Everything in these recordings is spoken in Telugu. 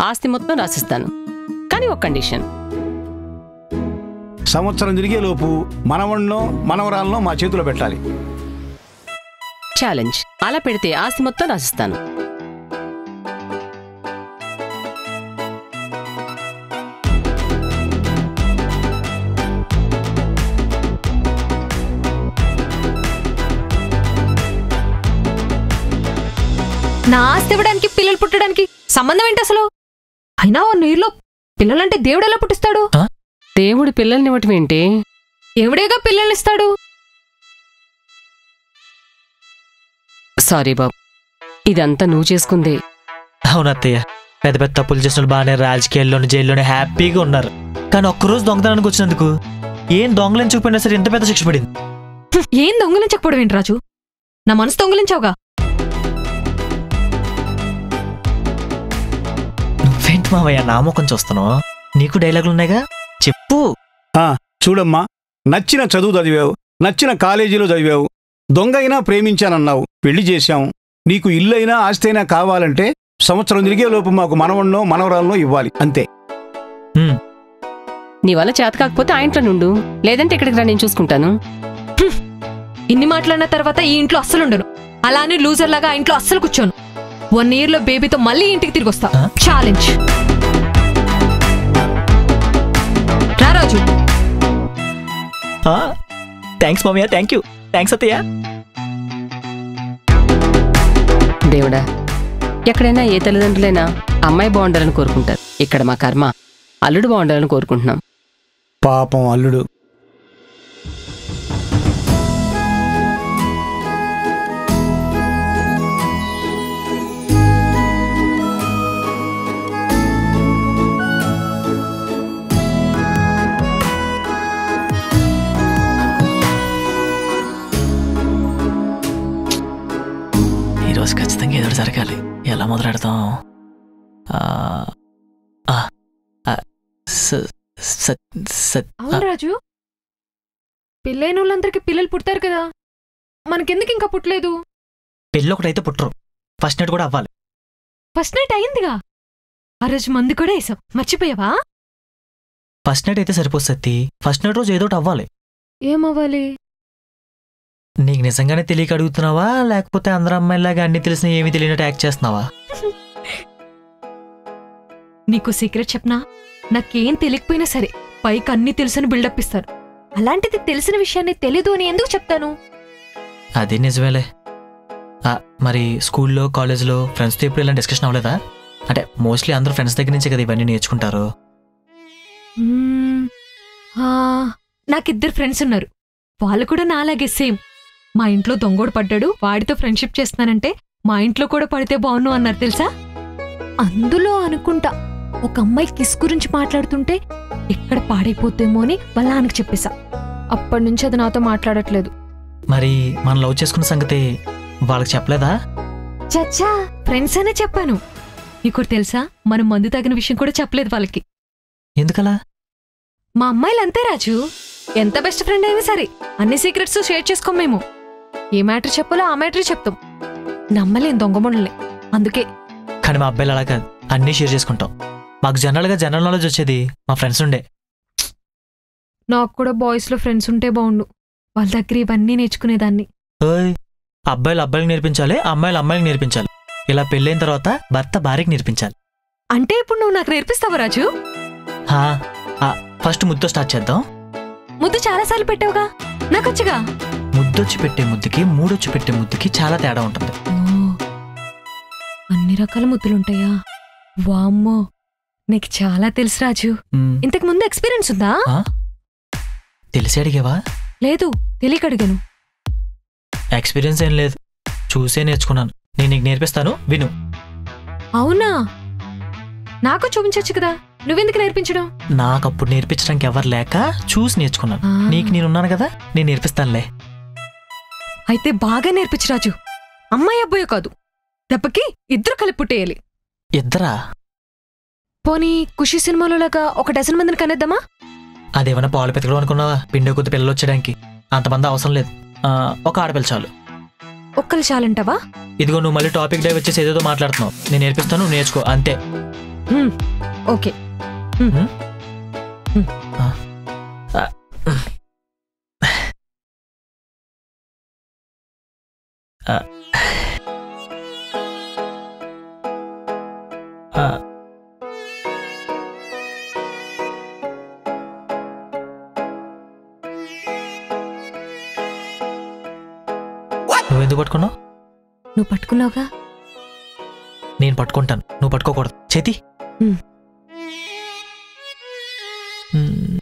ఆస్తి మొత్తం రాసిస్తాను కానీ ఒక కండిషన్ సంవత్సరం తిరిగే లోపు మనవణ్ణో మనవరాలనో మా చేతిలో పెట్టాలి ఛాలెంజ్ అలా పెడితే ఆస్తి మొత్తం రాసిస్తాను నా ఆస్తి ఇవ్వడానికి పిల్లలు పుట్టడానికి సంబంధం ఏంటి అసలు అయినా ఓ నీరులో పిల్లలంటే దేవుడు ఎలా పుట్టిస్తాడు దేవుడి పిల్లల్ని ఇవ్వటం ఏంటి దేవుడేగా పిల్లల్ని ఇస్తాడు సారీ బాబు ఇదంతా నువ్వు చేసుకుందే అవును అత్తయ్య పెద్ద పెద్ద తప్పులు చేసిన వాళ్ళు బాగానే రాజకీయాల్లోని జైల్లోనే హ్యాపీగా ఉన్నారు కానీ ఒక్కరోజు దొంగతనానికి వచ్చినందుకు ఏం దొంగలని చూపినా సరే ఇంత పెద్ద శిక్ష పడింది హ్మ్, ఏం దొంగలించకపోవడం ఏంటి రాజు నా మనసు దొంగలించావుగా నువ్వేంటి మావయ్య నామకం చూస్తున్నావు నీకు డైలాగులు ఉన్నాయిగా చెప్పు చూడమ్మా నచ్చిన చదువు చదివావు నచ్చిన కాలేజీలో చదివావు దొంగ అయినా ప్రేమించానన్నావు పెళ్లి చేశాం నీకు ఇల్లైనా ఆస్తి అయినా కావాలంటే సంవత్సరం తిరిగే లోపు మాకు మనవణ్ణో మనవరాలనో ఇవ్వాలి అంతే హ్మ్, నీ వల్ల చేత కాకపోతే ఆ ఇంట్లో నుండు లేదంటే ఇక్కడికి రా నేను చూసుకుంటాను ఇన్ని మాట్లాడిన తర్వాత ఈ ఇంట్లో అస్సలు ఉండను అలానే లూజర్ లాగా ఆ ఇంట్లో అస్సలు కూర్చోను వన్ ఇయర్ లో బేబీతో మళ్ళీ ఇంటికి తిరిగి వస్తా ఆ? ఛాలెంజ్ రా రాజు ఆ, థ్యాంక్స్ మామయ్య థ్యాంక్ యూ థ్యాంక్స్ అత్తయ్య దేవుడా ఎక్కడైనా ఏ తల్లిదండ్రులైనా అమ్మాయి బాగుండాలని కోరుకుంటారు ఇక్కడ మా కర్మ అల్లుడు బాగుండాలని కోరుకుంటున్నాం పాపం అల్లుడు ఈరోజు ఖచ్చితంగా ఏదో ఒకటి జరగాలి ఎలా మొదలెడతాం ఆ, ఆ, ఆ, స- స- స- అవును రాజు పెళ్ళైన వాళ్ళందరికీ పిల్లలు పుడతారు కదా మనకెందుకు ఇంకా పుట్టలేదు పెళ్ళి ఒకటైతే పుట్టరు ఫస్ట్ నైట్ కూడా అవ్వాలి ఫస్ట్ నైట్ అయిందిగా ఆ రోజు మందు కూడా వేసాం మర్చిపోయావా ఫస్ట్ నైట్ అయితే సరిపోదు సత్తి ఫస్ట్ నైట్ రోజు ఏదో ఒకటి అవ్వాలి ఏమవ్వాలి నీకు నిజంగానే తెలియక అడుగుతున్నావా లేకపోతే అందరు అమ్మాయిలాగా అన్ని తెలిసిన ఏమీ తెలియనట్టు యాక్ట్ చేస్తున్నావా నీకు సీక్రెట్ చెప్పనా నాకేం తెలియకపోయినా సరే పైకి అన్ని తెలుసని బిల్డప్ ఇస్తాను అలాంటిది తెలిసిన విషయాన్ని తెలీదు అని ఎందుకు చెప్తాను అది నిజమేలే ఆ, మరి స్కూల్లో కాలేజ్లో ఫ్రెండ్స్తో ఇప్పుడు ఇలా డిస్కషన్ అవ్వలేదా అంటే మోస్ట్లీ అందరూ ఫ్రెండ్స్ దగ్గర నుంచే కదా ఇవన్నీ నేర్చుకుంటారు మ్మ్. ఆ, నాకిద్దరు ఫ్రెండ్స్ ఉన్నారు వాళ్ళు కూడా నాలాగే సేమ్ మా ఇంట్లో దొంగోడు పడ్డాడు వాడితో ఫ్రెండ్షిప్ చేస్తున్నానంటే మా ఇంట్లో కూడా పడితే బాగున్ను అన్నారు తెలుసా అందులో అనుకుంటా ఒక అమ్మాయి కిస్ గురించి మాట్లాడుతుంటే ఎక్కడ పాడైపోతేమో అని వాళ్ళ నాన్నకి చెప్పేశా అప్పటి నుంచి అది నాతో మాట్లాడట్లేదు మరి మనం లవ్ చేసుకున్న సంగతి వాళ్ళకి చెప్పలేదా చచ్చా ఫ్రెండ్స్ అనే చెప్పాను నీకు తెలుసా మనం మందు తాగిన విషయం కూడా చెప్పలేదు వాళ్ళకి ఎందుకలా మా అమ్మాయిలు అంతే రాజు ఎంత బెస్ట్ ఫ్రెండ్ అయినా సరే అన్ని సీక్రెట్స్ షేర్ చేసుకోం మేము ఏ మ్యాటర్ చెప్పాలో ఆ మ్యాటర్ చెప్తాం నమ్మలేం దొంగమొండలే అందుకే కానీ మా అబ్బాయిలు అలా కాదు అన్నీ షేర్ చేసుకుంటాం మాకు జనరల్గా జనరల్ నాలెడ్జ్ వచ్చేది మా ఫ్రెండ్స్ ఉండే నాకు కూడా బాయ్స్ లో ఫ్రెండ్స్ ఉంటే బాగుండు వాళ్ళ దగ్గర ఇవన్నీ నేర్చుకునేదాన్ని ఓయ్ అబ్బాయిలు అబ్బాయిలకు నేర్పించాలి అమ్మాయిలు అమ్మాయిలకు నేర్పించాలి ఇలా పెళ్ళైన తర్వాత భర్త భార్యకి నేర్పించాలి అంటే ఇప్పుడు నువ్వు నాకు నేర్పిస్తావా రాజు హా, ఆ, ఫస్ట్ ముద్దుతో స్టార్ట్ చేద్దాం ముద్దు చాలాసార్లు పెట్టావుగా నాకొచ్చుగా ముద్దొచ్చి పెట్టే ముద్దుకి మూడొచ్చి పెట్టే ముద్దుకి చాలా తేడా ఉంటుంది ఓ, అన్ని రకాల ముద్దులుంటాయా వామ్మో నీకు చాలా తెలుసు రాజు మ్, ఇంతకు ముందు ఎక్స్పీరియన్స్ ఉందా ఆ? తెలిసి అడిగేవా లేదు తెలియక అడిగాను ఎక్స్పీరియన్స్ ఏం లేదు చూసే నేర్చుకున్నాను నేను నీకు నేర్పిస్తాను విను అవునా నాకు చూపించొచ్చు కదా నువ్వెందుకు నేర్పించడం నాకు అప్పుడు నేర్పించడానికి ఎవరు లేక చూసి నేర్చుకున్నాను ఆ. నీకు నేనున్నాను కదా నేను నేర్పిస్తానులే అయితే బాగా నేర్పించు రాజు అమ్మాయి అబ్బాయో కాదు దెబ్బకి ఇద్దరు కలిపి పుట్టేయాలి ఇద్దరా పోనీ ఖుషి సినిమాలో లాగా ఒక డజన్ మందిని కనేద్దామా అదేమన్నా పాలు పెతకడం అనుకున్నావా పిండి కొద్ది పిల్లలు వచ్చడానికి అంతమంది అవసరం లేదు ఆ, ఒక ఆడపిల్ల చాలు ఒక్కరు చాలంటావా ఇదిగో నువ్వు మళ్ళీ టాపిక్ డైవ్ వచ్చేసి ఏదేదో మాట్లాడుతున్నావు నేను నేర్పిస్తాను నువ్వు నేర్చుకో అంతే హ్మ్, ఓకే నువ్వు ఎందుకు పట్టుకున్నావు నువ్వు పట్టుకున్నావుగా నేను పట్టుకుంటాను నువ్వు పట్టుకోకూడదు చేతి హ్మ్. హ్మ్.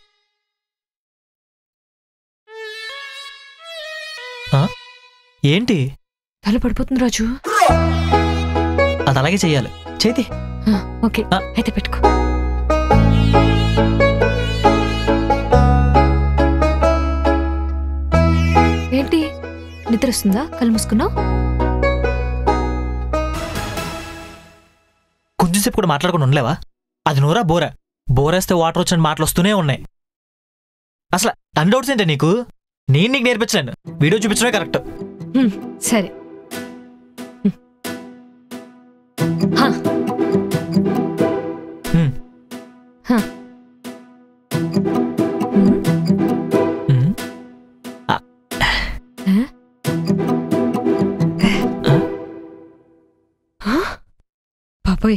ఆ? ఏంటి తల పడిపోతుంది రాజు అది అలాగే చెయ్యాలి చేతి ఆ, ఓకే ఆ. అయితే పెట్టుకో ఏంటి నిద్ర వస్తుందా కళ్ళు మూసుకున్నావు కొంచెం సేపు కూడా మాట్లాడకుండా ఉండలేవా అది నోరా బోరా బోరేస్తే వాటర్ వచ్చిన మాటలు వస్తూనే ఉన్నాయి అసలు అన్ డౌట్స్ ఏంటి నీకు నేను నీకు నేర్పించలేను వీడియో చూపించడమే కరెక్ట్ హ్మ్, సరే హ్మ్. హా, హ్మ్. హా. హ్మ్, హ్మ్. ఆ? ఆ? బాబోయ్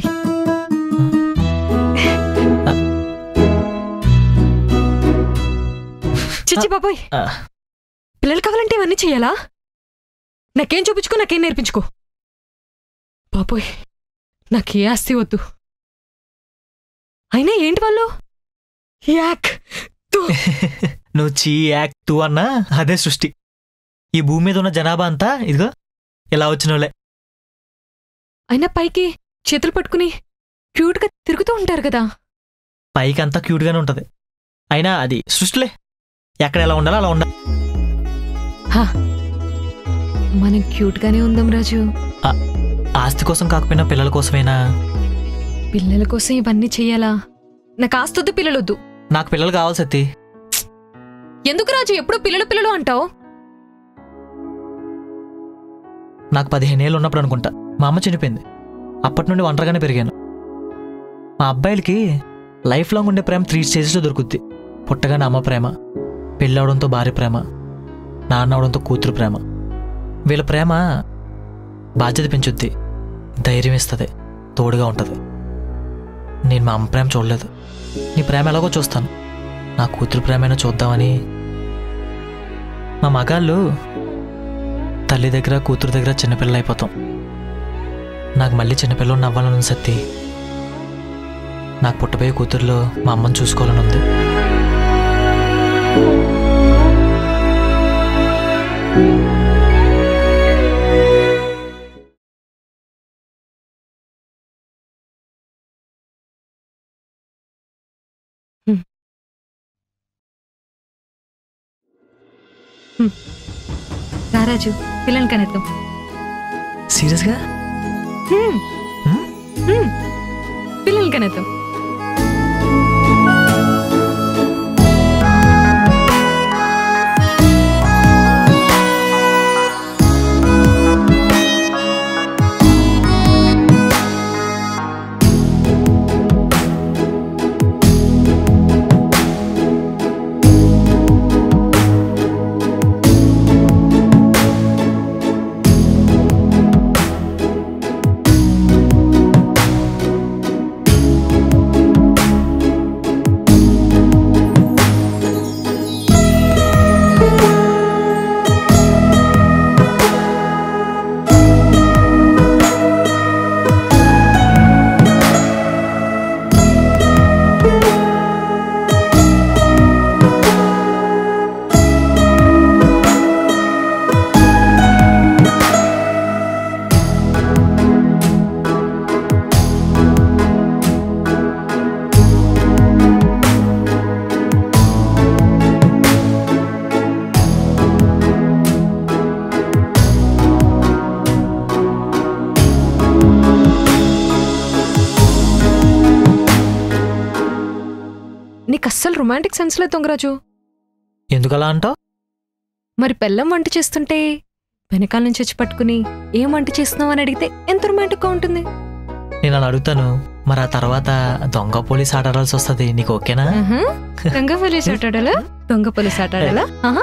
చిచ్చి బాబోయ్ ఆ. పిల్లలు కావాలంటే ఇవన్నీ చెయ్యాలా నాకేం చూపించుకో నాకేం నేర్పించుకో బాబోయ్ నాకే ఆస్తి వద్దు అయినా ఏంటి వాళ్ళు యాక్ తు. నువ్వు చీ యాక్ తూ అన్నా అదే సృష్టి ఈ భూమి మీద ఉన్న జనాభా అంతా ఇదిగో ఇలా వచ్చిన వాళ్ళే అయినా పైకి చేతులు పట్టుకుని క్యూట్గా తిరుగుతూ ఉంటారు కదా పైకి అంతా క్యూట్గానే ఉంటది అయినా అది సృష్టిలే ఎక్కడ ఎలా ఉండాలో అలా ఉండాలి హా మనం క్యూట్గానే ఉందాం రాజు ఆస్తి కోసం కాకపోయినా పిల్లల కోసమైనా పిల్లల కోసం ఇవన్నీ చెయ్యాలా నాకు ఆస్తొద్దు పిల్లలొద్దు నాకు పిల్లలు కావాలి సత్తి ఎందుకు రాజు ఎప్పుడు పిల్లలు పిల్లలు అంటావు నాకు పదిహేను ఏళ్ళు ఉన్నప్పుడు అనుకుంటా మా అమ్మ చనిపోయింది అప్పటి నుండి ఒంటరిగానే పెరిగాను మా అబ్బాయిలకి లైఫ్ లాంగ్ ఉండే ప్రేమ త్రీ స్టేజెస్లో దొరుకుద్ది పుట్టగానే అమ్మ ప్రేమ పెళ్ళవడంతో భార్య ప్రేమ నాన్న అవడంతో కూతురు ప్రేమ వీళ్ళ ప్రేమ బాధ్యత పెంచుద్ది ధైర్యం ఇస్తుంది తోడుగా ఉంటుంది నేను మా అమ్మ ప్రేమ చూడలేదు నీ ప్రేమ ఎలాగో చూస్తాను నా కూతురు ప్రేమైనా చూద్దామని మా మగాళ్ళు తల్లి దగ్గర కూతురు దగ్గర చిన్నపిల్ల అయిపోతాం నాకు మళ్ళీ చిన్నపిల్లని అవ్వాలని సత్తి నాకు పుట్టబోయే కూతురులో మా అమ్మని చూసుకోవాలని ఉంది రారాజు పిల్లల్ని కనేద్దాం సీరియస్గా హ్మ్, హ్మ్? హ్మ్. పిల్లల్ని కనేద్దాం నీకు అస్సలు రొమాంటిక్ సెన్స్ లేదు దొంగరాజు ఎందుకలా అంటావు మరి బెల్లం వంట చేస్తుంటే వెనకాల నుంచి వచ్చి పట్టుకుని ఏం వంట చేస్తున్నావు అని అడిగితే ఎంత రొమాంటిక్గా ఉంటుంది నేను అలా అడుగుతాను మరి ఆ తర్వాత దొంగ పోలీస్ ఆడాల్సి వస్తుంది నీకు ఓకేనా ఆహా. దొంగ పోలీస్ ఆటాడాలా దొంగ పోలీస్ ఆటాడాలా ఆహా.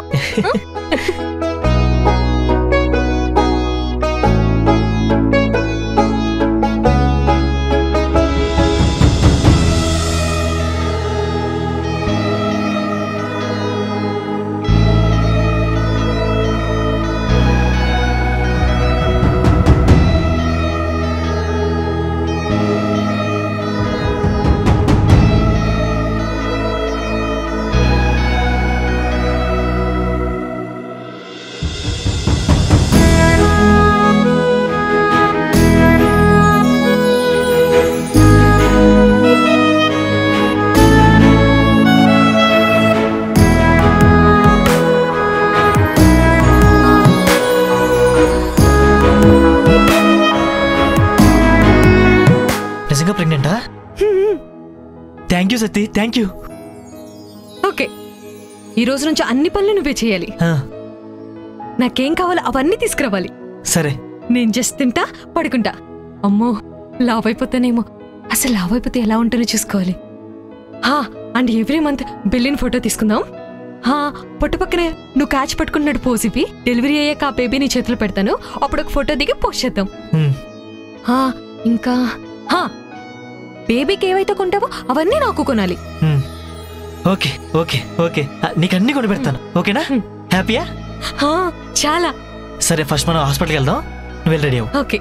నిజంగా ప్రెగ్నెంటా thank you Satti thank you okay ఈ రోజు నుంచి అన్ని పనులు నువ్వే చేయాలి నాకేం కావాలో అవన్నీ తీసుకురావాలి సరే నేను జస్ట్ తింటా పడుకుంటా అమ్మో లావ్ అయిపోతానేమో అసలు లావ్ అయిపోతే ఎలా ఉంటుందో చూసుకోవాలి హా అండ్ ఎవ్రీ మంత్ బిల్లిన్ ఫోటో తీసుకుందాం హా పొట్టు పక్కనే నువ్వు క్యాచ్ పట్టుకున్నట్టు పోజ్ ఇవి డెలివరీ అయ్యాక ఆ బేబీ నీ చేతిలో పెడతాను అప్పుడు ఒక ఫోటో దిగి పోస్ట్ చేద్దాం హ్మ్. హా ఇంకా హా బేబీకి ఏవైతే కొంటావో అవన్నీ నాకు కొనాలి హ్మ్. ఓకే ఓకే ఓకే ఆ, నీకు అన్ని కొని పెడతాను ఓకేనా హ్మ్. హ్యాపీయా హా చాలా సరే ఫస్ట్ మనం హాస్పిటల్కి వెళ్దాం నువ్వు వెళ్ళి రెడీ అవ్వు ఓకే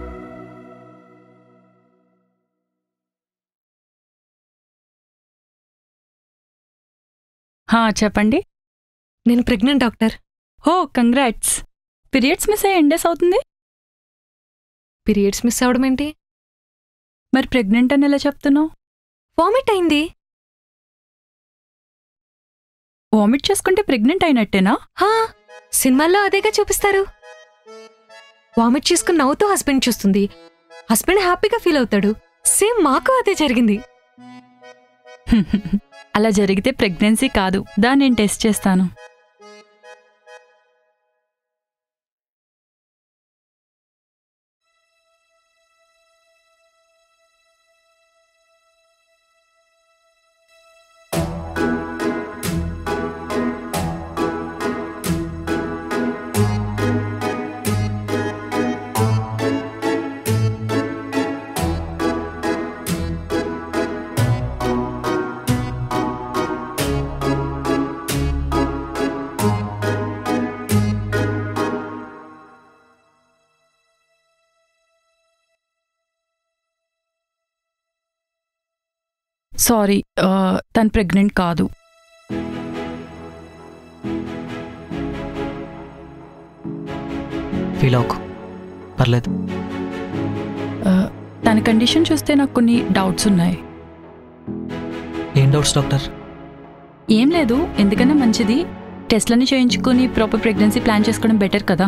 హా చెప్పండి నేను ప్రెగ్నెంట్ డాక్టర్ హో కంగ్రాట్స్ పీరియడ్స్ మిస్ అయ్యి ఎండేస్ అవుతుంది పీరియడ్స్ మిస్ అవడం ఏంటి మరి ప్రెగ్నెంట్ అని ఎలా చెప్తున్నావు వామిట్ అయింది వామిట్ చేసుకుంటే ప్రెగ్నెంట్ అయినట్టేనా హా సినిమాల్లో అదేగా చూపిస్తారు వామిట్ చేసుకుని నవ్వుతూ హస్బెండ్ చూస్తుంది హస్బెండ్ హ్యాపీగా ఫీల్ అవుతాడు సేమ్ మాకు అదే జరిగింది అలా జరిగితే ప్రెగ్నెన్సీ కాదు దాన్ని నేను టెస్ట్ చేస్తాను సారీ ఆ, తను ప్రెగ్నెంట్ కాదు ఫీల్ అవ్వకు పర్లేదు ఆ, తన కండిషన్ చూస్తే నాకు కొన్ని డౌట్స్ ఉన్నాయి ఏం డౌట్స్ డాక్టర్ ఏం లేదు ఎందుకన్నా మంచిది టెస్ట్లన్నీ చేయించుకొని ప్రాపర్ ప్రెగ్నెన్సీ ప్లాన్ చేసుకోవడం బెటర్ కదా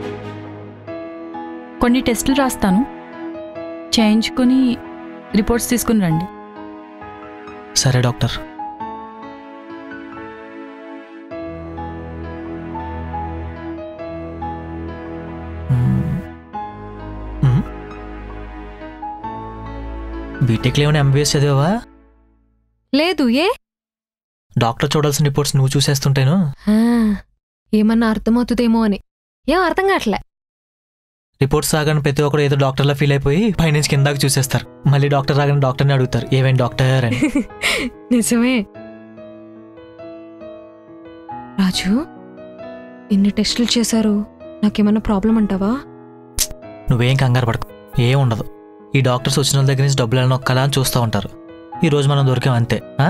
కొన్ని టెస్టులు రాస్తాను చేయించుకొని రిపోర్ట్స్ తీసుకుని రండి సరే డాక్టర్ బీటెక్లో ఏమైనా ఎంబీబీఎస్ చదివావా లేదు ఏ డాక్టర్ చూడాల్సిన రిపోర్ట్స్ నువ్వు చూసేస్తుంటేను ఆ, ఏమన్నా అర్థమవుతుందేమో అని ఏం అర్థం కావట్లే రిపోర్ట్స్ రాగానే ప్రతి ఒక్కరు ఏదో డాక్టర్లా ఫీల్ అయిపోయి పైనుంచి కిందాకు చూసేస్తారు మళ్ళీ డాక్టర్ రాగానే డాక్టర్ని అడుగుతారు ఏమేం డాక్టర్ అని నిజమే రాజు ఇన్ని టెస్టులు చేశారు నాకేమన్నా ప్రాబ్లం అంటావా నువ్వేం కంగారు పడకు ఏం ఉండదు ఈ డాక్టర్స్ వచ్చిన వాళ్ళ దగ్గర నుంచి డబ్బులు ఎలా నొక్కాలా అని చూస్తూ ఉంటారు ఈ రోజు మనం దొరికాం అంతే ఆ?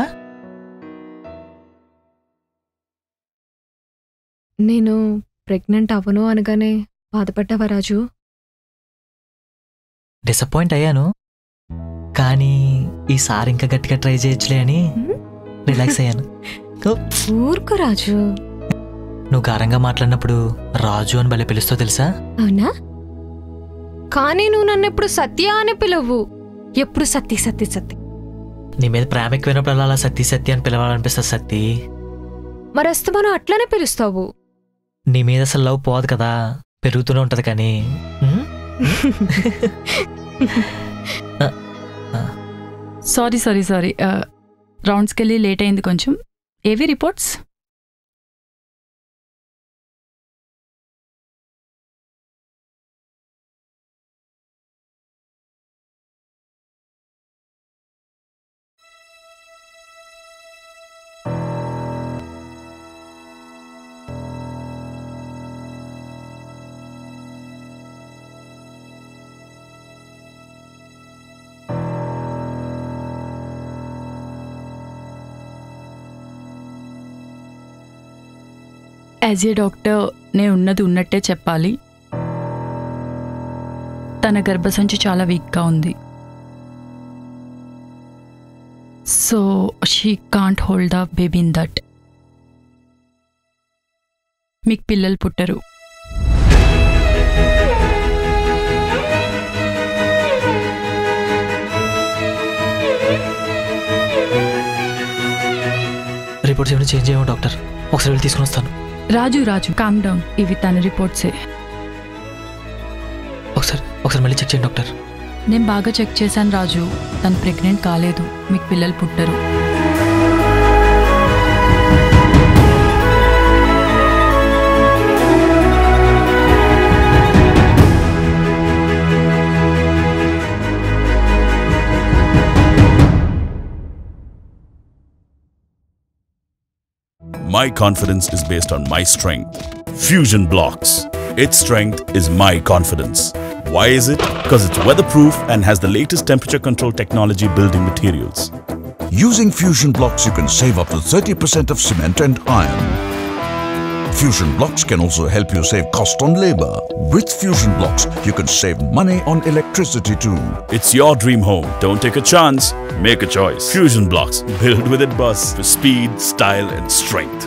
నేను ప్రెగ్నెంట్ అవ్వను అనగానే బాధపడ్డావా రాజు డిసప్పాయింట్ అయ్యాను కానీ ఈసారి ఇంకా గట్టిగా ట్రై చేయొచ్చులే అని హ్మ్? రిలాక్స్ అయ్యాను ఊరుకో రాజు నువ్వు గారంగా మాట్లాడినప్పుడు రాజు అని భలే పిలుస్తావు తెలుసా అవునా కానీ నువ్వు నన్ను ఎప్పుడు సత్య అని పిలవు ఎప్పుడు సత్తి సత్తి సత్తి నీ మీద ప్రేమ ఎక్కువైనప్పుడు అలా సత్తి సత్తి అని పిలవాలనిపిస్తుంది సత్తి మరి అస్తమానం అట్లనే పిలుస్తావు నీ మీద అసలు లవ్ పోదు కదా పెరుగుతూనే ఉంటది కానీ ఉమ్? ఆ, ఆ. సారీ సారీ సారీ రౌండ్స్కి వెళ్ళి లేట్ అయింది కొంచెం ఏవి రిపోర్ట్స్ యాజ్ ఏ డాక్టర్ నేను ఉన్నది ఉన్నట్టే చెప్పాలి తన గర్భసంచి చాలా వీక్గా ఉంది so she can't hold the baby in that మీకు పిల్లలు పుట్టరు రిపోర్ట్స్ ఏమైనా చేంజ్ చేయమో డాక్టర్ ఒకసారి వెళ్ళి తీసుకుని వస్తాను రాజు రాజు కామ్ డౌన్ ఇవి తన రిపోర్ట్సే ఒకసారి ఒకసారి మళ్ళీ చెక్ చేయండి డాక్టర్ నేను బాగా చెక్ చేశాను రాజు తను ప్రెగ్నెంట్ కాలేదు మీకు పిల్లలు పుట్టరు My confidence is based on my strength. Fusion Blocks. Its strength is my confidence. Why is it? Because it's weatherproof and has the latest temperature control technology building materials. Using Fusion blocks, you can save up to 30% of cement and iron. Fusion blocks can also help you save cost on labor. With Fusion blocks, you can save money on electricity too. It's your dream home. Don't take a chance. Make a choice. Fusion Blocks. Build with it bus for speed, style, and strength.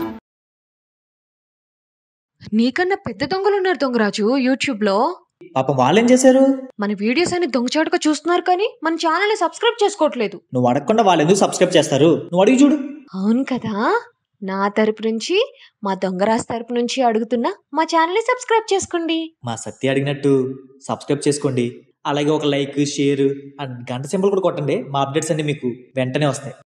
నీకన్నా పెద్ద దొంగలు ఉన్నారు దొంగరాజు యూట్యూబ్ లో పాపం వాళ్ళేం చేశారు మన వీడియోస్ అన్ని దొంగచాటుగా చూస్తున్నారు కానీ మన ఛానల్ ని సబ్స్క్రైబ్ చేసుకోవట్లేదు నువ్వు అడగకుండా వాళ్ళు ఎందుకు సబ్స్క్రైబ్ చేస్తారు నువ్వు అడిగి చూడు అవును కదా నా తరపు నుంచి మా దొంగరాజు తరపు నుంచి అడుగుతున్నా మా ఛానల్ ని సబ్స్క్రైబ్ చేసుకోండి మా సత్య అడిగినట్టు సబ్స్క్రైబ్ చేసుకోండి అలాగే ఒక లైక్ షేర్ అండ్ గంట సింబల్ కూడా కొట్టండి మా అప్డేట్స్ అన్ని మీకు వెంటనే వస్తాయి